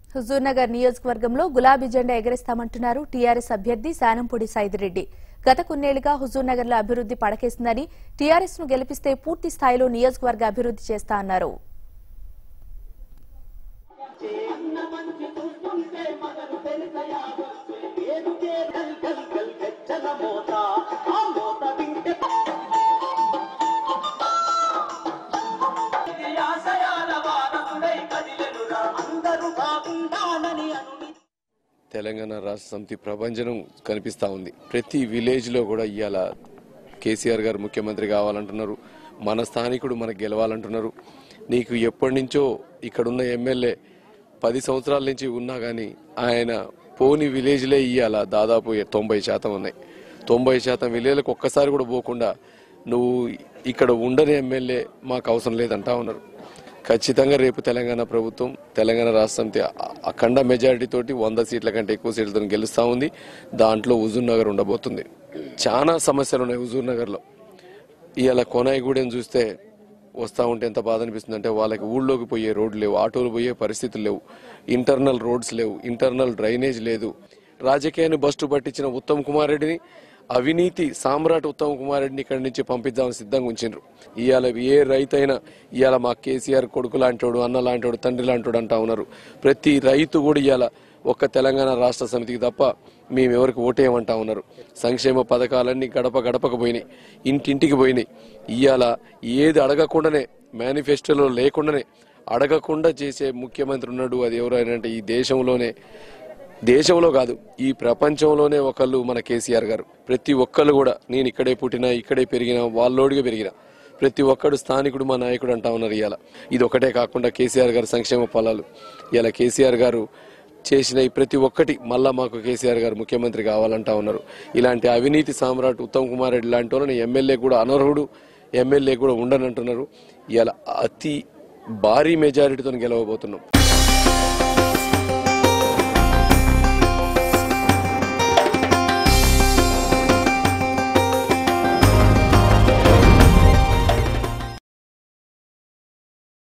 హుజూర్నగర్ నియోజకవర్గంలో గులాబీ జెండా ఎగరేస్తామంటున్నారు టీఆర్ఎస్ అభ్యర్థి శానంపూడి సైదిరెడ్డి గత కొన్నేళ్లుగా హుజూర్నగర్లో అభివృద్ది పడకేసిందని టీఆర్ఎస్ ను గెలిపిస్తే పూర్తి స్థాయిలో నియోజకవర్గ అభివృద్ది చేస్తా అన్నారు ఆశయాల వారసుడై కదిలెనురా అందరూ బాగుండాలని అనుని తెలంగాణ రాష్ట్ర సమితి ప్రభంజనం కనిపిస్తూ ఉంది ప్రతి విలేజ్లో కూడా ఇవాళ కేసీఆర్ గారు ముఖ్యమంత్రి కావాలంటున్నారు మన స్థానికుడు మనకు గెలవాలంటున్నారు నీకు ఎప్పటి నుంచో ఇక్కడున్న ఎమ్మెల్యే పది సంవత్సరాల నుంచి ఉన్నా కానీ ఆయన పోని విలేజ్లే ఇవాళ దాదాపు తొంభై శాతం ఉన్నాయి తొంభై శాతం విలేజ్లకు ఒక్కసారి కూడా పోకుండా నువ్వు ఇక్కడ ఉండని ఎమ్మెల్యే మాకు అవసరం లేదంటా ఉన్నారు ఖచ్చితంగా రేపు తెలంగాణ ప్రభుత్వం తెలంగాణ రాష్ట్ర సమితి అ- అఖండ మెజారిటీ తోటి వంద సీట్ల కంటే ఎక్కువ సీట్లతో గెలుస్తా ఉంది దాంట్లో హుజూర్ నగర్ ఉండబోతుంది చాలా సమస్యలు ఉన్నాయి హుజూర్ నగర్లో ఇవాళ కొనాయిగూడెం చూస్తే వస్తూ ఉంటే ఎంత బాధ అనిపిస్తుంది అంటే వాళ్ళకి ఊళ్ళోకి పోయే రోడ్లు లేవు ఆటోలు పోయే పరిస్థితులు లేవు ఇంటర్నల్ రోడ్స్ లేవు ఇంటర్నల్ డ్రైనేజ్ లేదు రాజకీయాన్ని బస్టు పట్టించిన ఉత్తమ్ కుమార్ రెడ్డిని అవినీతి సామ్రాట్ ఉత్తమ్ కుమార్ రెడ్డిని ఇక్కడి నుంచి పంపిద్దామని సిద్ధంగా ఉంచిండ్రు ఇవాళ ఏ రైతైనా ఇవాళ మా కేసీఆర్ కొడుకు లాంటోడు అన్న లాంటోడు తండ్రి లాంటోడు అంటా ఉన్నారు ప్రతి రైతు కూడా ఇవాళ ఒక్క తెలంగాణ రాష్ట్ర సమితికి తప్ప మేము ఎవరికి ఓటేయమంటా ఉన్నారు సంక్షేమ పథకాలన్నీ గడప గడపకు పోయినాయి ఇంటింటికి పోయినాయి ఇవాళ ఏది అడగకుండానే మేనిఫెస్టోలో లేకుండానే అడగకుండా చేసే ముఖ్యమంత్రి ఉన్నాడు అది ఎవరైనా అంటే ఈ దేశంలోనే దేశంలో కాదు ఈ ప్రపంచంలోనే ఒకళ్ళు మన కేసీఆర్ గారు ప్రతి ఒక్కళ్ళు కూడా నేను ఇక్కడే పుట్టినా ఇక్కడే పెరిగినా వాళ్ళోడిగా పెరిగినా ప్రతి ఒక్కడు స్థానికుడు మా నాయకుడు అంటా ఉన్నారు ఇవాళ ఇది ఒకటే కాకుండా కేసీఆర్ గారు సంక్షేమ ఫలాలు ఇలా కేసీఆర్ గారు చేసిన ఈ ప్రతి ఒక్కటి మళ్ళా మాకు కేసీఆర్ గారు ముఖ్యమంత్రి కావాలంటా ఉన్నారు ఇలాంటి అవినీతి సామ్రాట్ ఉత్తమ్ కుమార్ రెడ్డి లాంటి వాళ్ళని ఎమ్మెల్యే కూడా అనర్హుడు ఎమ్మెల్యే కూడా ఉండనంటున్నారు ఇవాళ అతి భారీ మెజారిటీతో గెలవబోతున్నాం